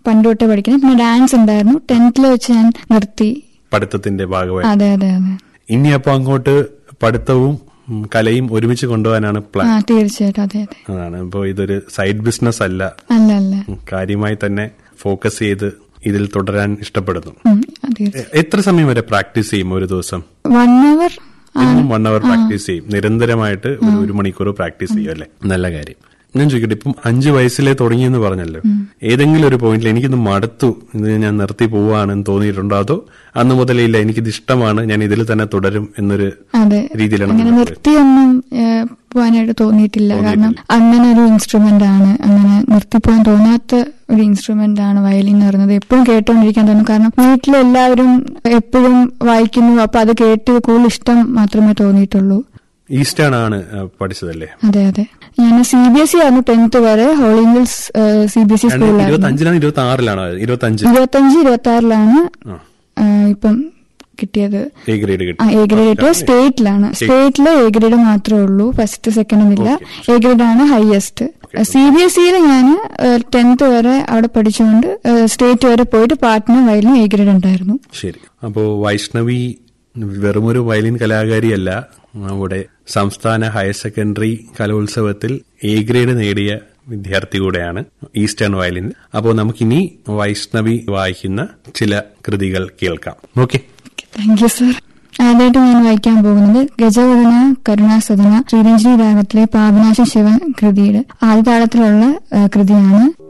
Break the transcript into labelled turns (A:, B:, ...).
A: പണ്ട് തൊട്ടേ പഠിക്കുന്നത് പിന്നെ ഡാൻസ് ഉണ്ടായിരുന്നു ടെൻത്തിൽ വെച്ച് ഞാൻ നിർത്തി
B: പഠിത്തത്തിന്റെ ഭാഗമായി
A: അതെ അതെ അതെ
B: ഇനി അപ്പൊ അങ്ങോട്ട് പഠിത്തവും ഉം, കലയും ഒരുമിച്ച് കൊണ്ടുപോകാനാണ് പ്ലാൻ
A: ആ തീർച്ചയായിട്ടും അതെ അതെ
B: അതാണ് അപ്പോൾ ഇതൊരു സൈഡ് ബിസിനസ് അല്ല
A: അല്ല അല്ല
B: ഉം, കാര്യമായി തന്നെ ഫോക്കസ് ചെയ്ത് ഇതിൽ തുടരാൻ ഇഷ്ടപ്പെടുന്നു
A: ഉം, ആ, തീർച്ചയായും
B: എ- എത്ര സമയം വരെ പ്രാക്ടീസ് ചെയ്യും ഒരു ദിവസം
A: വൺ അവർ
B: എന്നും വൺ അവർ പ്രാക്ടീസ് ചെയ്യും നിരന്തരമായിട്ട് ഒരു ഒരു മണിക്കൂർ പ്രാക്ടീസ് ചെയ്യും അല്ലേ നല്ല കാര്യം ഞാൻ ചോദിക്കട്ടെ ഇപ്പം അഞ്ചു വയസ്സിലേ തുടങ്ങിയെന്ന് പറഞ്ഞല്ലോ ഏതെങ്കിലും ഒരു പോയിന്റിൽ എനിക്കിത് മടുത്തു ഇത് ഞാൻ നിർത്തി പോവാണെന്ന് തോന്നിയിട്ടുണ്ടോ അതോ അന്ന് മുതലേ ഇല്ല എനിക്കിത് ഇഷ്ടമാണ് ഞാൻ ഇതിൽ തന്നെ തുടരും എന്നൊരു
A: അതെ
B: രീതിയിലാണ്
A: അങ്ങനെ
B: മുന്നോട്ട്
A: നിർത്തിയൊന്നും ഏഹ്, പോവാനായിട്ട് തോന്നിയിട്ടില്ല കാരണം അങ്ങനെ ഒരു ഇൻസ്ട്രുമെന്റ് ആണ് അങ്ങനെ നിർത്തിപ്പോകാൻ തോന്നാത്ത ഒരു ഇൻസ്ട്രുമെന്റ് ആണ് വയലിൻ എന്ന് പറയുന്നത് എപ്പോഴും കേട്ടോണ്ടിരിക്കാൻ തോന്നും കാരണം വീട്ടിലെല്ലാവരും എപ്പോഴും വായിക്കുന്നു അപ്പൊ അത് കേട്ട് കൂടുതൽ ഇഷ്ടം മാത്രമേ തോന്നിയിട്ടുള്ളൂ
B: ഈസ്റ്റേൺ ആണ് ആ, പഠിച്ചതല്ലേ
A: അതെ അതെ ഞാൻ സി ബി എസ് ഇ ആയിരുന്നു ടെൻത്ത് വരെ Holy English C B S E
B: രണ്ട്
A: സ്കൂളിലായിരുന്നു
B: ഇരുപത്തി അഞ്ചിലാണ് ഇരുപത്തി ആറിലാണോ ഇരുപത്തി അഞ്ച്
A: ഇരുപത്തഞ്ച് ഇരുപത്തി ആറിലാണ് ഇപ്പം കിട്ടിയത്
B: എ ഗ്രേഡ്
A: ആ
B: കിട്ടി
A: എ ഗ്രേഡ് കിട്ടിയത് സ്റ്റേറ്റിലാണ് സ്റ്റേറ്റില് എ ഗ്രേഡ് മാത്രമേ ഉള്ളൂ ഫസ്റ്റ് സെക്കൻഡ് ഒന്നുമില്ല എ ഗ്രേഡ് ആണ് ഹയസ്റ്റ് സി ബി എസ് ഇയിൽ ഞാൻ ടെൻത്ത് വരെ അവിടെ പഠിച്ചുകൊണ്ട് സ്റ്റേറ്റ് വരെ പോയിട്ട് പാട്ടിന് വയലിനും എ ഗ്രേഡ് ഉണ്ടായിരുന്നു
B: ശരി അപ്പോ വൈഷ്ണവി വെറുമൊരു വയലിൻ കലാകാരിയല്ല നമ്മുടെ സംസ്ഥാന ഹയർ സെക്കൻഡറി കലോത്സവത്തിൽ എ ഗ്രേഡ് നേടിയ വിദ്യാർത്ഥി കൂടെയാണ് ഈസ്റ്റേൺ വയലിൻ അപ്പോൾ നമുക്കിനി വൈഷ്ണവി വായിക്കുന്ന ചില കൃതികൾ കേൾക്കാം ഓക്കെ
A: താങ്ക് യു സർ ആദ്യമായിട്ട് ഞാൻ വായിക്കാൻ പോകുന്നത് ഗജവദന കരുണാസദന ശ്രീരഞ്ജനി രാഗത്തിലെ പാപനാശ ശിവ കൃതിയുടെ ആദ്യ താളത്തിലുള്ള ആ, കൃതിയാണ്